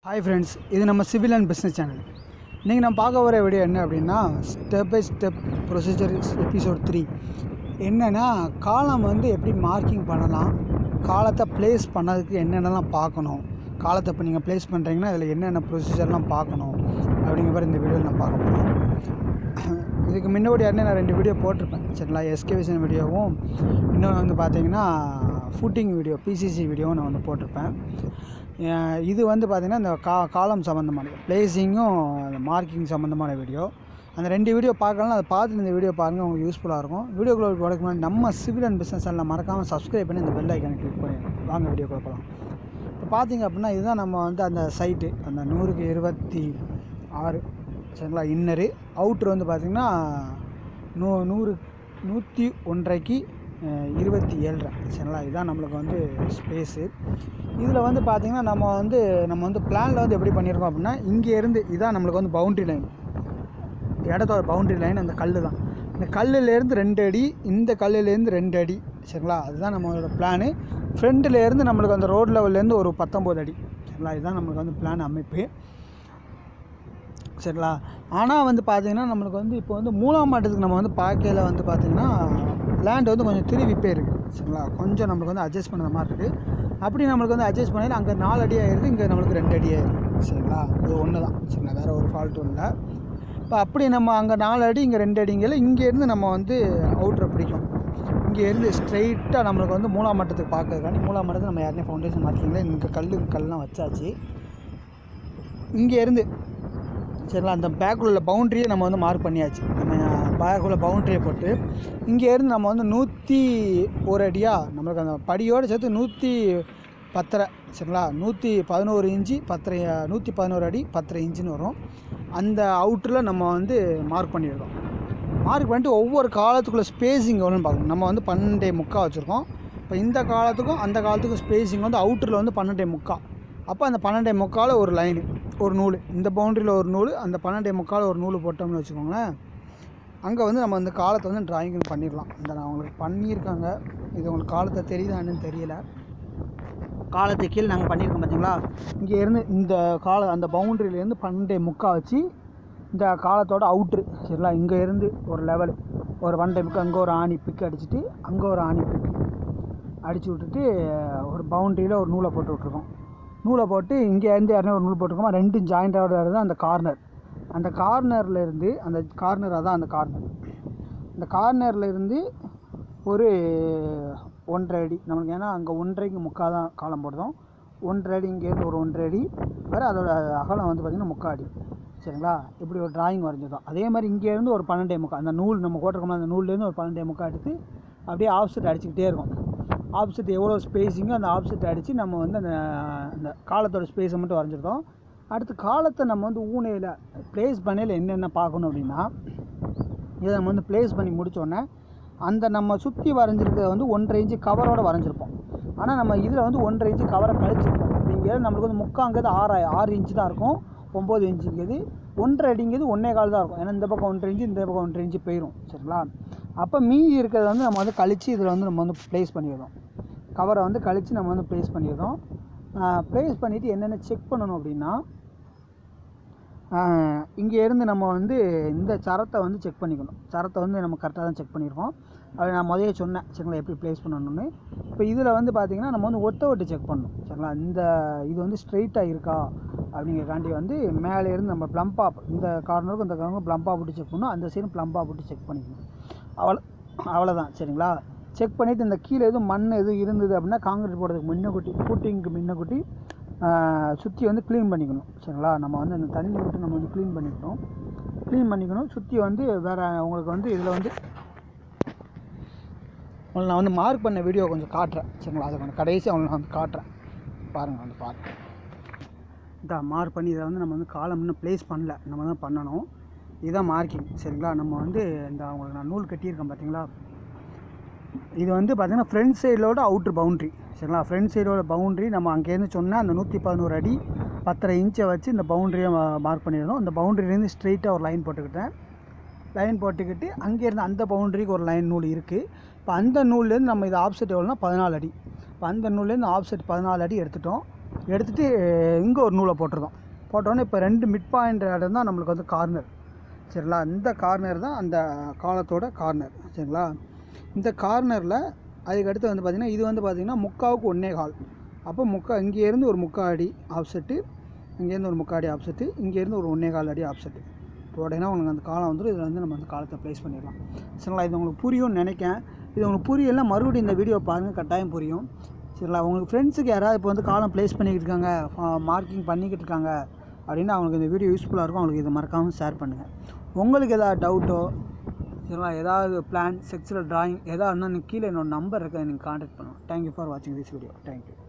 hi friends இது நம்ம civil and business channel இன்றைக்கி நம்ம பார்க்க வர வீடியோ என்ன அப்படின்னா step by step procedure episode three என்னென்னா காலம் வந்து எப்படி மார்க்கிங் பண்ணலாம் காலத்தை ப்ளேஸ் பண்ணதுக்கு என்னென்னலாம் பார்க்கணும் காலத்தை இப்போ நீங்கள் ப்ளேஸ் பண்ணுறீங்கன்னா இதில் என்னென்ன ப்ரொசீஜர்லாம் பார்க்கணும் அப்படிங்கிற மாதிரி இந்த வீடியோவில் நான் பார்க்க போகிறோம் இதுக்கு முன்னாடி யாருன்னு நான் ரெண்டு வீடியோ போட்டிருப்பேன் சரிங்களா எஸ்கேவிஷன் வீடியோவும் இன்னொன்று வந்து பார்த்தீங்கன்னா ஃபுட்டிங் வீடியோ பிசிசி வீடியோவும் நான் வந்து போட்டிருப்பேன் அஹ் இது வந்து பார்த்திங்கன்னா இந்த கா காலம் சம்மந்தமானது பிளேஸிங்கும் மார்க்கிங் சம்மந்தமான வீடியோ அந்த ரெண்டு வீடியோ பார்க்கலாம் அதை பார்த்துட்டு இந்த வீடியோ பாருங்கள் உங்களுக்கு யூஸ்ஃபுல்லாக இருக்கும் வீடியோக்குள்ள போகிறதுக்கு முன்னாடி நம்ம சிவில் அண்ட் பிஸ்னஸ் சேனலில் மறக்காமல் சப்ஸ்கிரைப் பண்ணி இந்த பெல் ஐக்கானை கிளிக் பண்ணிடுங்க வாங்க வீடியோ போகலாம் இப்போ பார்த்தீங்க அப்படின்னா இதுதான் நம்ம வந்து அந்த சைட்டு அந்த நூறுக்கு இருபத்தி ஆறு சரிங்களா இன்னரு அவுட்ரு வந்து பார்த்திங்கன்னா நூ நூறு நூற்றி ஒன்றைக்கு அஹ், இருபத்தி ஏழரை சரிங்களா இதுதான் நம்மளுக்கு வந்து ஸ்பேஸு இதில் வந்து பார்த்திங்கன்னா நம்ம வந்து நம்ம வந்து பிளானில் வந்து எப்படி பண்ணியிருக்கோம் அப்படின்னா இங்கே இருந்து இதான் நம்மளுக்கு வந்து பவுண்ட்ரி லைன் இடத்தோட பவுண்ட்ரி லைன் அந்த கல் தான் இந்த கல்லுலேருந்து ரெண்டு அடி இந்த கல்லுலேருந்து ரெண்டு அடி சரிங்களா அதுதான் நம்மளோட பிளானு ஃப்ரண்ட்லேருந்து நம்மளுக்கு அந்த ரோட் லெவல்லேருந்து ஒரு பத்தொம்போது அடி சரிங்களா இதுதான் நம்மளுக்கு வந்து பிளான் அமைப்பு சரிங்களா ஆனால் வந்து பார்த்தீங்கன்னா நம்மளுக்கு வந்து இப்போ வந்து மூணாம் மாட்டத்துக்கு நம்ம வந்து பார்க்கையில் வந்து பார்த்தீங்கன்னா லேண்ட் வந்து கொஞ்சம் திருவி போயிருக்கு சரிங்களா கொஞ்சம் நம்மளுக்கு வந்து அட்ஜஸ்ட் பண்ணுற மாதிரி இருக்குது அப்படி நம்மளுக்கு வந்து அட்ஜஸ்ட் பண்ணி அங்கே நாலு அடி ஆயிடுது இங்கே நம்மளுக்கு ரெண்டு அடி ஆயிடுது சரிங்களா இது ஒன்று தான் சரிங்களா வேறு ஒரு ஃபால்ட்டும் இல்லை இப்போ அப்படி நம்ம அங்கே நாலு அடி இங்கே ரெண்டு அடிங்கல இங்கேருந்து நம்ம வந்து அவுட்ரை பிடிக்கும் இங்கேருந்து ஸ்ட்ரைட்டாக நம்மளுக்கு வந்து மூணாம் மட்டத்துக்கு பார்க்கறதுக்காண்டி மூணாம் மட்டத்துக்கு நம்ம யாருனே ஃபவுண்டேஷன் மாற்றிங்களா இங்கே கல் கல்லாம் வச்சாச்சு இங்கேருந்து சரிங்களா அந்த பேக்குள்ள உள்ள பவுண்ட்ரியை நம்ம வந்து மார்க் பண்ணியாச்சு நம்ம பேக்குள்ள பவுண்ட்ரியை போட்டு இங்கேருந்து நம்ம வந்து நூற்றி ஒரு அடியாக நம்மளுக்கு அந்த படியோடு சேர்த்து நூற்றி பத்தரை சரிங்களா நூற்றி பதினோரு இன்ச்சு பத்தரை நூற்றி பதினோரு அடி பத்தரை இன்ச்சுன்னு வரும் அந்த அவுட்டரில் நம்ம வந்து மார்க் பண்ணிடுறோம் மார்க் பண்ணிட்டு ஒவ்வொரு காலத்துக்குள்ள ஸ்பேஸிங் எவ்வளோன்னு பார்க்கணும் நம்ம வந்து பன்னெண்டே முக்கா வச்சுருக்கோம் இப்போ இந்த காலத்துக்கும் அந்த காலத்துக்கும் ஸ்பேஸிங் வந்து அவுட்டரில் வந்து பன்னெண்டே முக்கா அப்போ அந்த பன்னெண்டே முக்கால் ஒரு லைனு ஒரு நூல் இந்த பவுண்டரியில் ஒரு நூல் அந்த பன்னெண்டே முக்கால் ஒரு நூல் போட்டோம்னு வச்சுக்கோங்களேன் அங்கே வந்து நம்ம அந்த காலத்தை வந்து டிராயிங் பண்ணிடலாம் இந்த நான் உங்களுக்கு பண்ணியிருக்காங்க இது உங்களுக்கு காலத்தை தெரியுதான்னு தெரியல காலத்தை கீழே நாங்கள் பண்ணியிருக்கோம் பார்த்தீங்களா இங்கே இருந்து இந்த கால அந்த பவுண்டரியிலேருந்து பன்னெண்டே முக்கா வச்சு இந்த காலத்தோட அவுட்ரு சரிங்களா இங்கே இருந்து ஒரு லெவல் ஒரு ஒன் டைமுக்கு அங்கே ஒரு ஆணி பிக் அடிச்சுட்டு அங்கே ஒரு ஆணி பிக் அடிச்சு விட்டுட்டு ஒரு பவுண்டரியில் ஒரு நூலை போட்டு விட்ருக்கோம் நூலை போட்டு இங்கே இருந்து யாருன்னா ஒரு நூல் போட்டிருக்கோமா ரெண்டும் ஜாயிண்டோட தான் அந்த கார்னர் அந்த கார்னரில் இருந்து அந்த கார்னர் அதான் அந்த கார்னர் அந்த கார்னரில் இருந்து ஒரு ஒன்றரை அடி நம்மளுக்கு ஏன்னா அங்கே ஒன்றரைக்கு முக்கால் தான் காலம் போடுறோம் ஒன்றரை அடி இங்கேருந்து ஒரு ஒன்றரை அடி வேறு அதோட அகலம் வந்து பார்த்திங்கன்னா முக்கால் அடி சரிங்களா இப்படி ஒரு டிராயிங் வரைஞ்சிருக்கோம் அதே மாதிரி இங்கேருந்து ஒரு பன்னெண்டே முக்கால் அந்த நூல் நம்ம போட்டிருக்கோம்ல அந்த நூல்லேருந்து ஒரு பன்னெண்டே முக்கால் எடுத்து அப்படியே ஆப்செட் அடிச்சுக்கிட்டே இருக்கும் ஆப்செட் எவ்வளோ ஸ்பேஸிங்கோ அந்த ஆப்செட் அடித்து நம்ம வந்து அந்த அந்த காலத்தோட ஸ்பேஸை மட்டும் வரைஞ்சிருக்கோம் அடுத்து காலத்தை நம்ம வந்து ஊனையில் ப்ளேஸ் பண்ணையில் என்னென்ன பார்க்கணும் அப்படின்னா இதை நம்ம வந்து ப்ளேஸ் பண்ணி முடித்தோடனே அந்த நம்ம சுற்றி வரைஞ்சிருக்கிறத வந்து ஒன்றரை இன்ச்சு கவரோட வரைஞ்சிருப்போம் ஆனால் நம்ம இதில் வந்து ஒன்றரை இன்ச்சு கவரை கழிச்சிருப்போம் அப்படிங்கிறது நம்மளுக்கு வந்து முக்காங்கிறது ஆறு ஆறு இன்ச்சு தான் இருக்கும் ஒம்பது இன்ச்சுங்கிறது ஒன்றரை அடிங்கிறது ஒன்றே கால் தான் இருக்கும் ஏன்னா இந்த பக்கம் ஒன்றரை இன்ச்சு இந்த பக்கம் ஒன்றரை இன்ச்சு போயிடும் சரிங்களா அப்போ மீதி இருக்கிறத வந்து நம்ம வந்து கழித்து இதில் வந்து நம்ம வந்து ப்ளேஸ் பண்ணிடுறோம் கவரை வந்து கழித்து நம்ம வந்து ப்ளேஸ் பண்ணிடுறோம் ப்ளேஸ் பண்ணிவிட்டு என்னென்ன செக் பண்ணணும் அப்படின்னா இங்கே இருந்து நம்ம வந்து இந்த சரத்தை வந்து செக் பண்ணிக்கணும் சரத்தை வந்து நம்ம கரெக்டாக தான் செக் பண்ணியிருக்கோம் அது நான் முதலே சொன்னேன் சரிங்களா எப்படி ப்ளேஸ் பண்ணணும்னு இப்போ இதில் வந்து பார்த்திங்கன்னா நம்ம வந்து ஒட்ட ஒட்டு செக் பண்ணணும் சரிங்களா இந்த இது வந்து ஸ்ட்ரைட்டாக இருக்கா அப்படிங்கிறக்காண்டி வந்து மேலே இருந்து நம்ம ப்ளம்பா இந்த கார்னருக்கு இந்த கார்னருக்கு ப்ளம்பா போட்டு செக் பண்ணணும் அந்த சைடும் ப்ளம்பா போட்டு செக் பண்ணிக்கணும் அவ்வளோ அவ்வளோதான் சரிங்களா செக் பண்ணிவிட்டு இந்த கீழே எதுவும் மண் எதுவும் இருந்தது அப்படின்னா காங்கிரீட் போடுறதுக்கு முன்ன குட்டி கூட்டிங்க்கு முன்ன குட்டி சுற்றி வந்து க்ளீன் பண்ணிக்கணும் சரிங்களா நம்ம வந்து அந்த தண்ணி விட்டு நம்ம வந்து க்ளீன் பண்ணிக்கணும் க்ளீன் பண்ணிக்கணும் சுற்றி வந்து வேறு உங்களுக்கு வந்து இதில் வந்து உங்களுக்கு நான் வந்து மார்க் பண்ண வீடியோ கொஞ்சம் காட்டுறேன் சரிங்களா அதை கொஞ்சம் கடைசி அவங்களை நான் வந்து காட்டுறேன் பாருங்கள் வந்து பாருங்கள் இதான் மார்க் பண்ணி இதை வந்து நம்ம வந்து காலம் இன்னும் ப்ளேஸ் பண்ணல நம்ம தான் பண்ணணும் இதுதான் மார்க்கிங் சரிங்களா நம்ம வந்து இந்த அவங்களுக்கு நான் நூல் கட்டியிருக்கேன் பார்த்தீங்களா இது வந்து பார்த்திங்கன்னா ஃப்ரண்ட் சைடோட அவுட்ரு பவுண்ட்ரி சரிங்களா ஃப்ரண்ட் சைடோட பவுண்ட்ரி நம்ம அங்கேருந்து சொன்னால் அந்த நூற்றி பதினோரு அடி பத்தரை இன்ச்சை வச்சு இந்த பவுண்ட்ரியை மார்க் பண்ணியிருந்தோம் அந்த பவுண்ட்ரிலேருந்து ஸ்ட்ரெயிட்டாக ஒரு லைன் போட்டுக்கிட்டேன் லைன் போட்டுக்கிட்டு அங்கேருந்து அந்த பவுண்ட்ரிக்கு ஒரு லைன் நூல் இருக்குது இப்போ அந்த நூல்லேருந்து நம்ம இது ஆப்செட் எவ்வளோனா பதினாலு அடி இப்போ அந்த நூல்லேருந்து ஆப்செட் பதினாலு அடி எடுத்துட்டோம் எடுத்துகிட்டு இங்கே ஒரு நூலை போட்டிருக்கோம் போட்டோன்னே இப்போ ரெண்டு மிட் பாயிண்ட் இடம் தான் நம்மளுக்கு வந்து கார்னர் சரிங்களா இந்த கார்னர் தான் அந்த காலத்தோட கார்னர் சரிங்களா இந்த கார்னரில் அதுக்கடுத்து வந்து பார்த்திங்கன்னா இது வந்து பார்த்திங்கன்னா முக்காவுக்கு ஒன்றே கால் அப்போ முக்கா இங்கேருந்து ஒரு முக்கா அடி ஆப்செட்டு இங்கேருந்து ஒரு முக்கா அடி ஆப்செட்டு இங்கேருந்து ஒரு ஒன்றே கால் அடி ஆப்செட்டு போட்டீங்கன்னா உங்களுக்கு அந்த காலம் வந்துடும் இதில் வந்து நம்ம அந்த காலத்தை ப்ளேஸ் பண்ணிடலாம் சரிங்களா இது உங்களுக்கு புரியும்னு நினைக்கேன் இது உங்களுக்கு புரியலைன்னா மறுபடியும் இந்த வீடியோ பாருங்கள் கட்டாயம் புரியும் சரிங்களா உங்களுக்கு ஃப்ரெண்ட்ஸுக்கு யாராவது இப்போ வந்து காலம் ப்ளேஸ் பண்ணிக்கிட்டு இருக்காங்க மார்க்கிங் பண்ணிக்கிட்டு இருக்காங்க அப்படின்னா அவங்களுக்கு இந்த வீடியோ யூஸ்ஃபுல்லாக இருக்கும் அவங்களுக்கு இதை மறக்காமல் ஷேர் பண்ணுங்கள் உங்களுக்கு ஏதாவது டவுட்டோ சரிங்களா ஏதாவது பிளான் செக்ஸுவல் டிராயிங் எதாவது இருந்தால் நீங்கள் கீழே என்னோட நம்பர் இருக்குது நீங்கள் காண்டாக்ட் பண்ணுங்கள் தேங்க்யூ ஃபார் வாட்சிங் திஸ் வீடியோ தேங்க்யூ